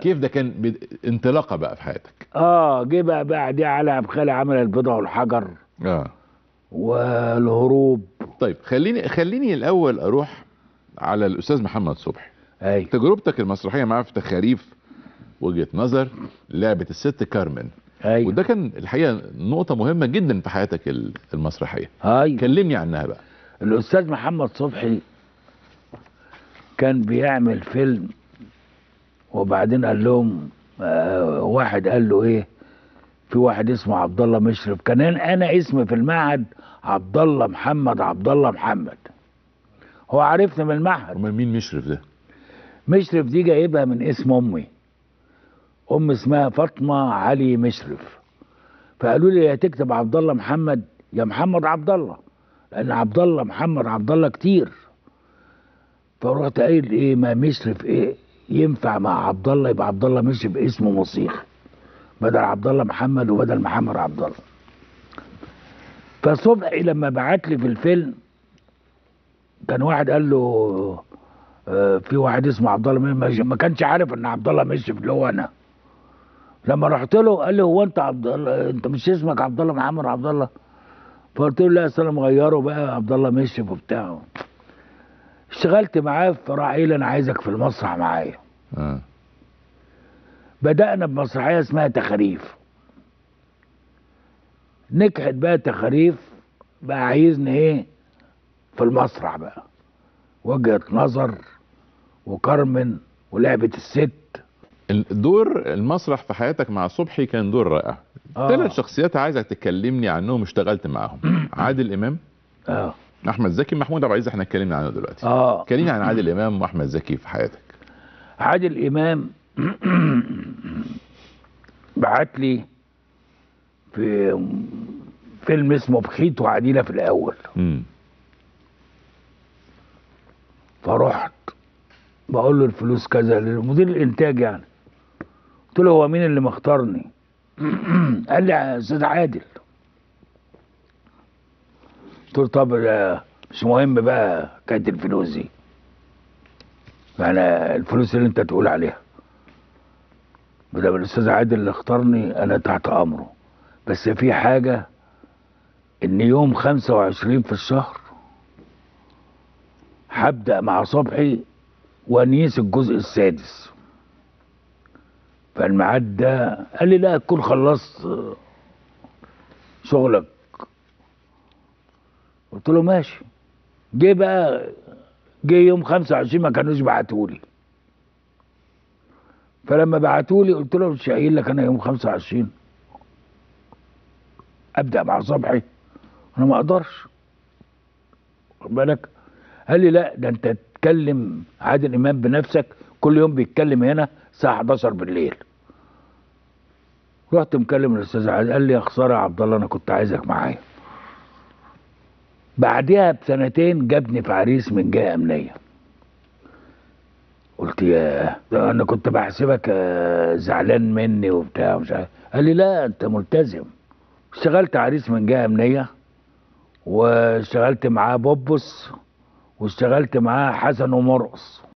كيف ده كان بد- انطلاقه بقى في حياتك اه جه بقى بعديها علي عبد الخالق عمل البيضه والحجر اه والهروب طيب خليني خليني الاول اروح على الاستاذ محمد صبحي اي تجربتك المسرحيه معاه في تخاريف وجهه نظر لعبه الست كارمن اي وده كان الحقيقه نقطه مهمه جدا في حياتك ال- المسرحيه اي كلمني عنها بقى الاستاذ محمد صبحي كان بيعمل فيلم وبعدين قال لهم آه واحد قال له ايه في واحد اسمه عبد الله مشرف كان انا أنا اسمي في المعهد عبد الله محمد عبد الله محمد هو عرفني من المعهد امال مين مشرف ده مشرف دي جايبها من اسم امي ام اسمها فاطمه علي مشرف فقالوا لي يا تكتب عبد الله محمد يا محمد عبد الله لان عبد الله محمد عبد الله كتير فرحت قايل ايه ما مشرف ايه ينفع مع عبد الله يبقى عبد الله مشرف اسمه موسيقي بدل عبد الله محمد وبدل محمد عبد الله فصبحي لما بعت لي في الفيلم كان واحد قال له آه، في واحد اسمه عبد الله مشرف ما كانش عارف ان عبد الله مشرف اللي هو انا لما رحت له قال لي هو انت عبد الله انت مش اسمك عبد الله محمد عبد الله فقلت له لا اصل انا مغيره بقى عبد الله مشرف وبتاع اشتغلت معاه فراح قايل انا عايزك في المسرح معايا اه بدأنا بمسرحية اسمها تخاريف نجحت بقى تخاريف بقى عايزني ايه في المسرح بقى وجهة نظر وكارمن ولعبة الست الدور المسرح في حياتك مع صبحي كان دور رائع آه. ثلاث شخصيات عايزك تكلمني عنهم اشتغلت معاهم عادل امام اه احمد زكي محمود ابو عزيز احنا اتكلمنا عنه دلوقتي اه كلمني عن عادل امام واحمد زكي في حياتك عادل امام بعت لي في فيلم اسمه بخيت وعديله في الاول امم فرحت بقول له الفلوس كذا لمدير الانتاج يعني قلت له هو مين اللي مختارني قال لي يا استاذ عادل قلت له طب آه، مش مهم بقى كانت الفلوس دي يعني الفلوس اللي انت تقول عليها بدل الاستاذ عادل اللي اختارني انا تحت امره بس في حاجه ان يوم 25 في الشهر هبدأ مع صبحي ونيس الجزء السادس فالميعاد ده قال لي لا تكون خلصت شغلك قلت له ماشي جه بقى جه يوم 25 ما كانوش بعتولي فلما بعتولي قلت له مش قايل لك انا يوم 25 ابدا مع صبحي انا ما اقدرش واخد بالك قال لي لا ده انت تكلم عادل امام بنفسك كل يوم بيتكلم هنا الساعه 11 بالليل رحت مكلم الاستاذ عادل قال لي يا خساره يا عبد الله انا كنت عايزك معايا بعدها بسنتين جابني في عريس من جهه امنيه قلت يا ده انا كنت بحسبك آه، زعلان مني وبتاع مش عارف قال لي لا انت ملتزم اشتغلت عريس من جهه امنيه واشتغلت معاه بوبس واشتغلت معاه حسن ومرقص